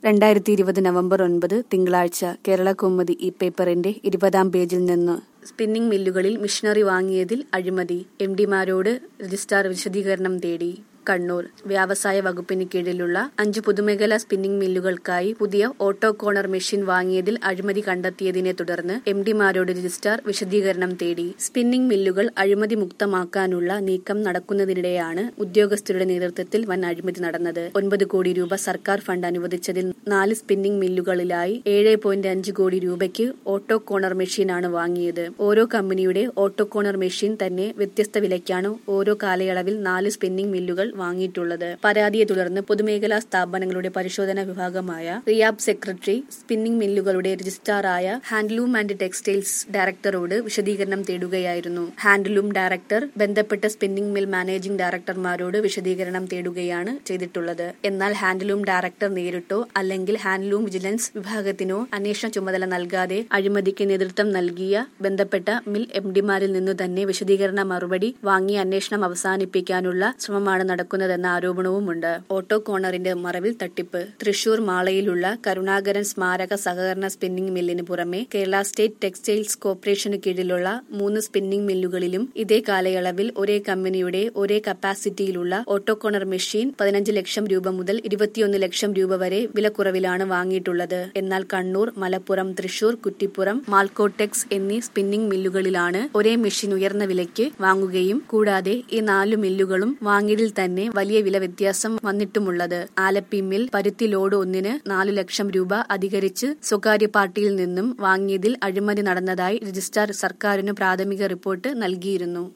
രണ്ടായിരത്തി ഇരുപത് നവംബർ ഒൻപത് തിങ്കളാഴ്ച കേരള കൗമുദി ഈ പേപ്പറിന്റെ ഇരുപതാം പേജിൽ നിന്ന് സ്പിന്നിംഗ് മില്ലുകളിൽ മിഷനറി വാങ്ങിയതിൽ അഴിമതി എം ഡിമാരോട് രജിസ്ട്രാർ വിശദീകരണം തേടി കണ്ണൂർ വ്യവസായ വകുപ്പിന് കീഴിലുള്ള അഞ്ച് പൊതുമേഖലാ സ്പിന്നിംഗ് മില്ലുകൾക്കായി പുതിയ ഓട്ടോ കോണർ മെഷീൻ വാങ്ങിയതിൽ അഴിമതി കണ്ടെത്തിയതിനെ തുടർന്ന് എം ഡിമാരോട് രജിസ്ട്രാർ വിശദീകരണം തേടി സ്പിന്നിംഗ് മില്ലുകൾ അഴിമതി മുക്തമാക്കാനുള്ള നീക്കം നടക്കുന്നതിനിടെയാണ് ഉദ്യോഗസ്ഥരുടെ നേതൃത്വത്തിൽ വൻ അഴിമതി നടന്നത് ഒൻപത് കോടി രൂപ സർക്കാർ ഫണ്ട് അനുവദിച്ചതിൽ നാല് സ്പിന്നിംഗ് മില്ലുകളിലായി ഏഴ് പോയിന്റ് അഞ്ച് കോടി രൂപയ്ക്ക് ഓട്ടോ കോണർ മെഷീനാണ് വാങ്ങിയത് ഓരോ കമ്പനിയുടെ ഓട്ടോ കോണർ മെഷീൻ തന്നെ വ്യത്യസ്ത വിലയ്ക്കാണ് ഓരോ കാലയളവിൽ നാല് സ്പിന്നിംഗ് മില്ലുകൾ വാങ്ങിയിട്ടുള്ളത് പരാതിയെ തുടർന്ന് പൊതുമേഖലാ സ്ഥാപനങ്ങളുടെ പരിശോധനാ വിഭാഗമായ റിയാബ് സെക്രട്ടറി സ്പിന്നിംഗ് മില്ലുകളുടെ രജിസ്ട്രാറായ ഹാൻഡ്ലൂം ആൻഡ് ടെക്സ്റ്റൈൽസ് ഡയറക്ടറോട് വിശദീകരണം തേടുകയായിരുന്നു ഹാൻഡ്ലൂം ഡയറക്ടർ ബന്ധപ്പെട്ട സ്പിന്നിംഗ് മിൽ മാനേജിംഗ് ഡയറക്ടർമാരോട് വിശദീകരണം തേടുകയാണ് ചെയ്തിട്ടുള്ളത് എന്നാൽ ഹാൻഡ്ലൂം ഡയറക്ടർ നേരിട്ടോ അല്ലെങ്കിൽ ഹാൻഡ്ലൂം വിജിലൻസ് വിഭാഗത്തിനോ അന്വേഷണ ചുമതല നൽകാതെ അഴിമതിക്ക് നേതൃത്വം നൽകിയ ബന്ധപ്പെട്ട മിൽ എം ഡിമാരിൽ നിന്നു തന്നെ വിശദീകരണ മറുപടി വാങ്ങി അന്വേഷണം അവസാനിപ്പിക്കാനുള്ള ശ്രമമാണ് നടക്കുന്നതെന്ന ആരോപണവുമുണ്ട് ഓട്ടോ കോണറിന്റെ മറവിൽ തട്ടിപ്പ് തൃശൂർ മാളയിലുള്ള കരുണാകരൻ സ്മാരക സഹകരണ സ്പിന്നിംഗ് മില്ലിന് പുറമെ കേരള സ്റ്റേറ്റ് ടെക്സ്റ്റൈൽസ് കോർപ്പറേഷന് കീഴിലുള്ള മൂന്ന് സ്പിന്നിംഗ് മില്ലുകളിലും ഇതേ കാലയളവിൽ ഒരേ കമ്പനിയുടെ ഒരേ കപ്പാസിറ്റിയിലുള്ള ഓട്ടോ കോണർ മെഷീൻ പതിനഞ്ച് ലക്ഷം രൂപ മുതൽ ഇരുപത്തിയൊന്ന് ലക്ഷം രൂപ വരെ വിലക്കുറവിലാണ് വാങ്ങിയിട്ടുള്ളത് എന്നാൽ കണ്ണൂർ മലപ്പുറം തൃശൂർ കുറ്റിപ്പുറം മാൽക്കോടെക്സ് എന്നീ സ്പിന്നിംഗ് മില്ലുകളിലാണ് ഒരേ മെഷീൻ ഉയർന്ന വിലയ്ക്ക് വാങ്ങുകയും കൂടാതെ ഈ നാലു മില്ലുകളും വാങ്ങിയതിൽ തന്നെ വലിയ വില വ്യത്യാസം വന്നിട്ടുമുള്ളത് ആലപ്പി മിൽ പരുത്തി ലോഡ് ഒന്നിന് നാലു ലക്ഷം രൂപ അധികരിച്ച് സ്വകാര്യ പാർട്ടിയിൽ നിന്നും വാങ്ങിയതിൽ അഴിമതി നടന്നതായി രജിസ്ട്രാർ സർക്കാരിന് പ്രാഥമിക റിപ്പോർട്ട് നൽകിയിരുന്നു